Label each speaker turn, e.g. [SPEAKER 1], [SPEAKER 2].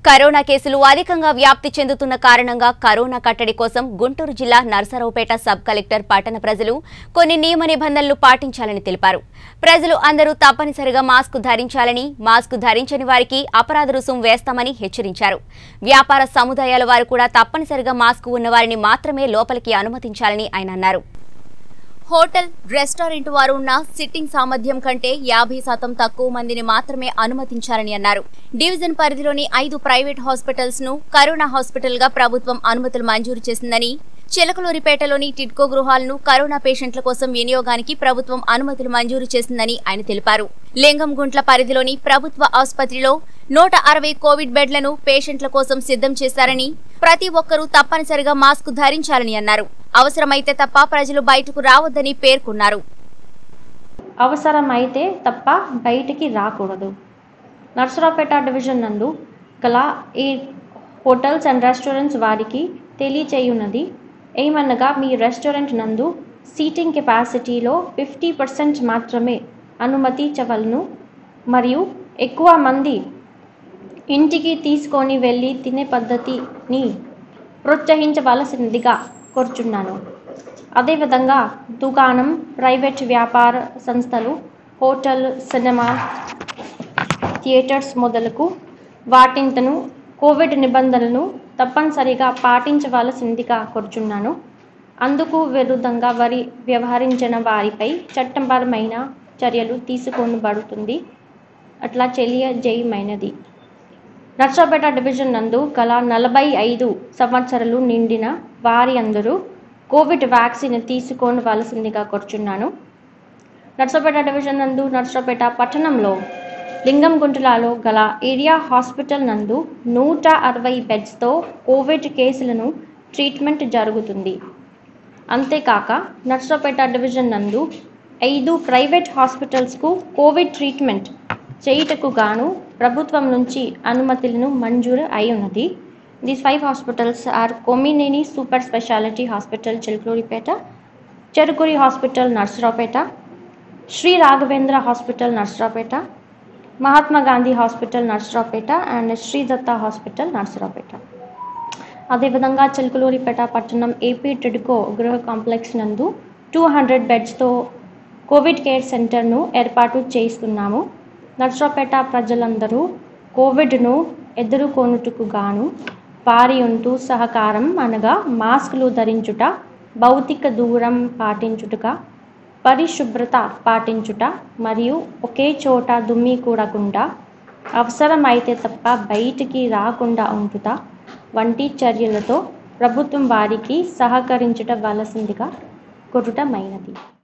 [SPEAKER 1] corona కేసులు అధికంగా వ్యాప్తి చెందుతున్న కారణంగా కరోనా కట్టడి కోసం గుంటూరు జిల్లా నరసరావుపేట సబ్ కలెక్టర్ పట్టణ ప్రజలు కొన్ని నియమ నిబంధనలు పాటించాలని తెలిపారు ప్రజలు అందరూ తప్పనిసరిగా మాస్క్ ధరించాలని మాస్క్ ధరించని వారికి అపరాధ రుసుం వేస్తామని హెచ్చరించారు వ్యాపార సముదాయాల వారు కూడా తప్పనిసరిగా మాస్క్ ఉన్నవారిని మాత్రమే లోపలికి అనుమతించాలని ఆయన అన్నారు హోటల్ రెస్టారెంట్ వారు ఉన్న సిట్టింగ్ సామర్థ్యం కంటే యాభై శాతం తక్కువ మందిని మాత్రమే అనుమతించాలని అన్నారు డివిజన్ పరిధిలోని ఐదు ప్రైవేట్ హాస్పిటల్స్ ను కరోనా హాస్పిటల్ గా ప్రభుత్వం అనుమతులు మంజూరు చేసిందని చిలకలూరిపేటలోని టిడ్కో గృహాలను కరోనా పేషెంట్ల కోసం వినియోగానికి ప్రభుత్వం అనుమతులు మంజూరు చేసిందని ఆయన తెలిపారు లింగంగుంట్ల పరిధిలోని ప్రభుత్వ ఆసుపత్రిలో నూట అరవై కోవిడ్ బెడ్లను పేషెంట్ల కోసం సిద్ధం చేశారని ప్రతి ఒక్కరూ తప్పనిసరిగా మాస్క్ ధరించాలని అన్నారు అవసరమైతే తప్ప ప్రజలు బయటకు రావద్దని పేర్కొన్నారు
[SPEAKER 2] అవసరమైతే తప్ప బయటికి రాకూడదు నర్సరావుపేట డివిజన్ నందు గల ఈ హోటల్స్ అండ్ రెస్టారెంట్స్ వారికి తెలియచేయున్నది ఏమనగా మీ రెస్టారెంట్ నందు సీటింగ్ కెపాసిటీలో ఫిఫ్టీ పర్సెంట్ మాత్రమే అనుమతించవలను మరియు ఎక్కువ మంది ఇంటికి తీసుకొని వెళ్ళి తినే పద్ధతిని ప్రోత్సహించవలసిందిగా కోరుచున్నాను అదేవిధంగా దుకాణం ప్రైవేట్ వ్యాపార సంస్థలు హోటల్ సినిమా థియేటర్స్ మొదలకు వాటింతను కోవిడ్ నిబంధనలను తప్పనిసరిగా పాటించవలసిందిగా కోరుచున్నాను అందుకు విరుద్ధంగా వారి వ్యవహరించిన వారిపై చట్టపరమైన చర్యలు తీసుకోబడుతుంది అట్లా తెలియజేయమైనది నర్సాపేట డివిజన్ నందు గల నలభై ఐదు సంవత్సరాలు నిండిన వారి అందరూ కోవిడ్ వ్యాక్సిన్ తీసుకోవలసిందిగా కోరుచున్నాను నర్సాపేట డివిజన్ నందు నర్సాపేట పట్టణంలో లింగంగుంటలలో గల ఏరియా హాస్పిటల్ నందు నూట అరవై బెడ్స్తో కోవిడ్ కేసులను ట్రీట్మెంట్ జరుగుతుంది అంతేకాక నర్సాపేట డివిజన్ నందు ఐదు ప్రైవేట్ హాస్పిటల్స్కు కోవిడ్ ట్రీట్మెంట్ చేయుటకు గాను ప్రభుత్వం నుంచి అనుమతులను మంజూరు అయి ఉన్నది these five hospitals are Komineni super speciality hospital Chilakaluripet Cherukuri hospital Narasaraopet Shri Raghavendra hospital Narasaraopet Mahatma Gandhi hospital Narasaraopet and Shri Datta hospital Narasaraopet అదేవిధంగా చిలుకలూరిపేట పట్టణం ఏపీ టిడ్కో గృహ కాంప్లెక్స్ నందు టూ హండ్రెడ్ బెడ్స్తో కోవిడ్ కేర్ సెంటర్ను ఏర్పాటు చేస్తున్నాము నర్సరావుపేట ప్రజలందరూ కోవిడ్ను ఎదుర్కొనుటకు గాను వారి వంతు సహకారం అనగా మాస్కులు ధరించుట భౌతిక దూరం పాటించుటగా పరిశుభ్రత పాటించుట మరియు ఒకే చోట దుమ్మి కూడకుండా అవసరమైతే తప్ప బయటికి రాకుండా ఉంటుట వంటి చర్యలతో ప్రభుత్వం వారికి సహకరించుట వలసిందిగా కొరుటమైనది